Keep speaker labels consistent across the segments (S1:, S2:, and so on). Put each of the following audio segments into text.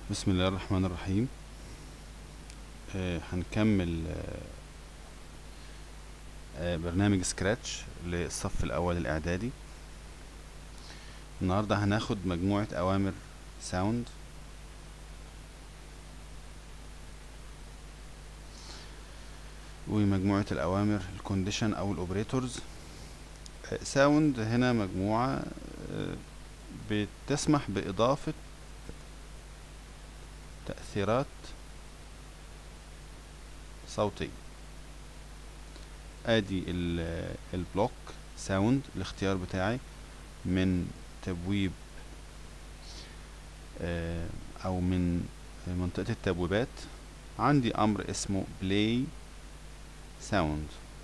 S1: بسم الله الرحمن الرحيم آه هنكمل آه آه برنامج سكراتش للصف الأول الإعدادي النهاردة هناخد مجموعة أوامر ساوند ومجموعة الأوامر الكونديشن أو الأوبريتورز ساوند هنا مجموعة آه بتسمح بإضافة تأثيرات صوتية ادي البلوك ساوند الاختيار بتاعي من تبويب او من منطقة التبويبات عندي امر اسمه بلاي ساوند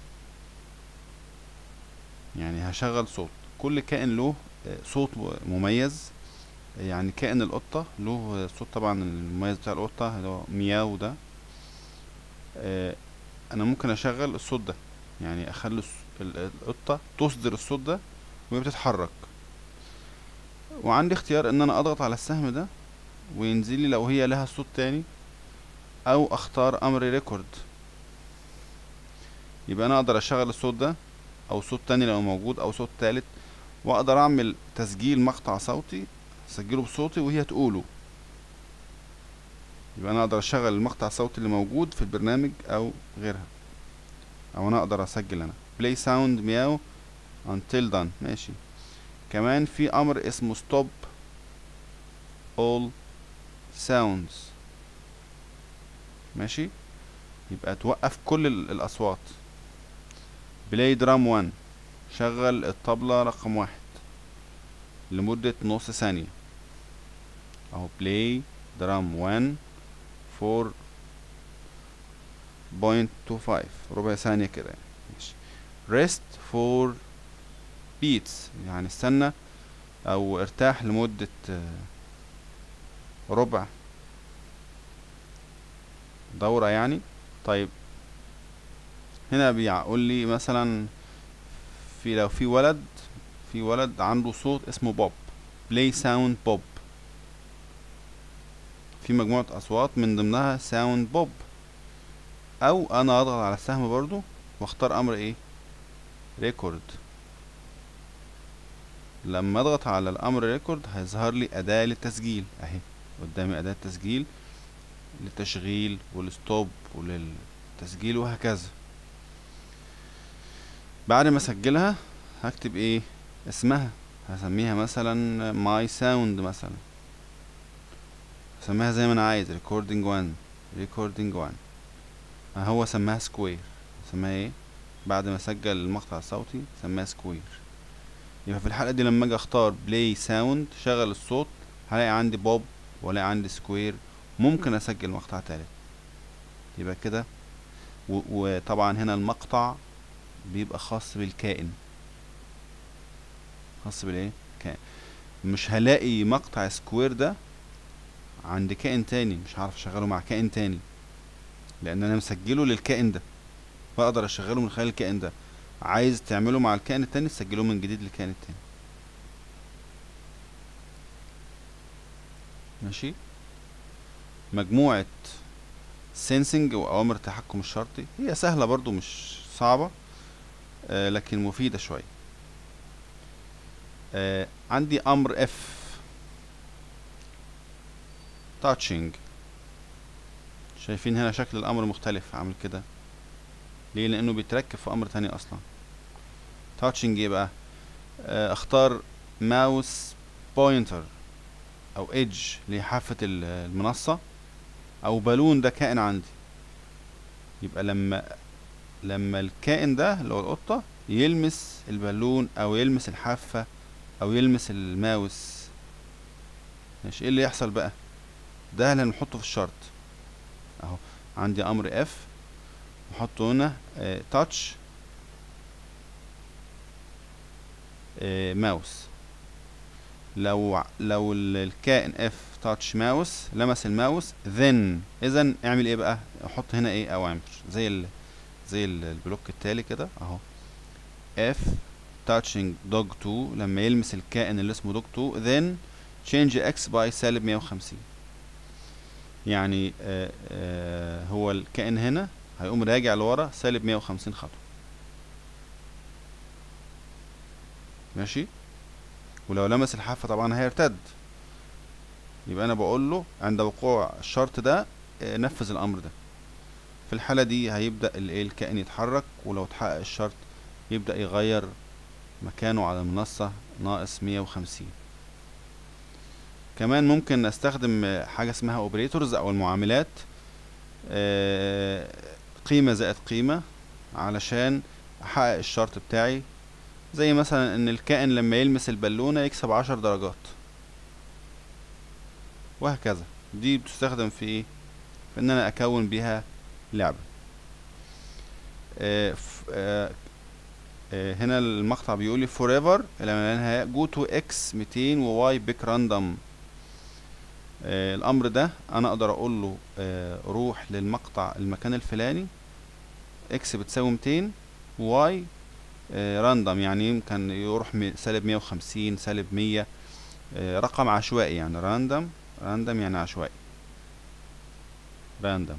S1: يعني هشغل صوت كل كائن له صوت مميز يعني كائن القطة له صوت طبعا المميز بتاع القطة اللي هو مياو ده آه انا ممكن اشغل الصوت ده يعني اخلي القطة تصدر الصوت ده وهي بتتحرك وعندي اختيار ان انا اضغط على السهم ده وينزل لي لو هي لها صوت تاني او اختار امر ريكورد يبقى انا اقدر اشغل الصوت ده او صوت تاني لو موجود او صوت تالت واقدر اعمل تسجيل مقطع صوتي اسجله بصوتي وهي تقوله يبقى انا اقدر اشغل المقطع الصوتي اللي موجود في البرنامج او غيرها او انا اقدر اسجل انا play sound meow until done ماشي كمان في امر اسمه stop all sounds ماشي يبقى توقف كل الاصوات play drum 1 شغل الطبلة رقم واحد لمدة نص ثانية اهو play drum 1 4 بوينت تو فايف ربع ثانية كده ماشي rest for beats يعني استنى او ارتاح لمدة ربع دورة يعني طيب هنا بيقول لي مثلا في لو في ولد في ولد عنده صوت اسمه بوب play sound بوب في مجموعة أصوات من ضمنها ساوند بوب أو أنا أضغط على السهم برضو واختار أمر إيه ريكورد لما أضغط على الأمر ريكورد هيظهر لي أداة للتسجيل أهي قدامي أداة تسجيل للتشغيل والستوب وللتسجيل وهكذا بعد ما أسجلها هكتب إيه اسمها هسميها مثلا ماي ساوند مثلا سميها زي ما انا عايز recording 1 recording 1 هو سماها سكوير سماها ايه بعد ما سجل المقطع الصوتي سماها سكوير يبقى في الحلقة دي لما اجي اختار بلاي ساوند شغل الصوت هلاقي عندي بوب ولاقي عندي سكوير ممكن اسجل مقطع تالت يبقى كده وطبعا هنا المقطع بيبقى خاص بالكائن خاص بالايه كائن مش هلاقي مقطع سكوير ده عند كائن تاني مش هعرف اشغله مع كائن تاني لان انا مسجله للكائن ده فاقدر اشغله من خلال الكائن ده عايز تعمله مع الكائن التاني تسجله من جديد للكائن التاني ماشي مجموعة سينسنج واوامر التحكم الشرطي هي سهلة برضو مش صعبة آه لكن مفيدة شوية آه عندي امر اف touching شايفين هنا شكل الامر مختلف عامل كده ليه لانه بيتركب في امر تاني اصلا touching ايه بقى آه اختار ماوس بوينتر او ايدج لحافة المنصة او بالون ده كائن عندي يبقى لما لما الكائن ده اللي هو القطة يلمس البالون او يلمس الحافة او يلمس الماوس ماشي ايه اللي يحصل بقى ده اللي هنحطه في الشرط اهو عندي امر اف نحطه هنا تاتش ماوس لو لو الكائن اف تاتش ماوس لمس الماوس then اذا اعمل ايه بقى احط هنا ايه اوامر زي ال زي البلوك التالي كده اهو اف touching dog 2 لما يلمس الكائن اللي اسمه dog 2 then change x by سالب 150 يعني آه آه هو الكائن هنا هيقوم راجع لورا سالب 150 خطوة ماشي ولو لمس الحافة طبعا هيرتد يبقى انا بقول له عند وقوع الشرط ده آه، نفذ الامر ده في الحالة دي هيبدأ الايه الكائن يتحرك ولو اتحقق الشرط يبدأ يغير مكانه على المنصة ناقص 150 كمان ممكن نستخدم آه، حاجة اسمها اوبريتورز او المعاملات آه، قيمة زائد قيمة علشان احقق الشرط بتاعي زي مثلا ان الكائن لما يلمس البالونة يكسب عشر درجات وهكذا دي بتستخدم في ايه في ان انا اكون بيها لعبة آه ف- آه آه هنا المقطع بيقول لي forever الى ما لا نهاية go to x 200 و y pick random آه الامر ده انا اقدر اقول له آه روح للمقطع المكان الفلاني x بتساوي 200 و y راندوم يعني يمكن يروح م- سالب 150 سالب 100 آه رقم عشوائي يعني راندوم راندوم يعني عشوائي راندوم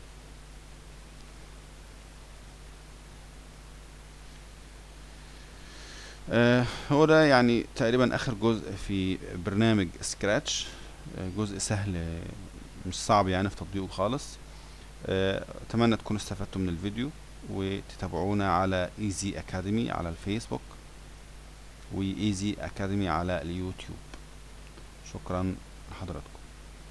S1: آه هو ده يعني تقريبا اخر جزء في برنامج سكراتش آه جزء سهل آه، مش صعب يعني في تطبيقه خالص آه، اتمنى تكونوا استفدتوا من الفيديو وتتابعونا على ايزي اكاديمي على الفيسبوك وايزي اكاديمي على اليوتيوب شكرا لحضراتكم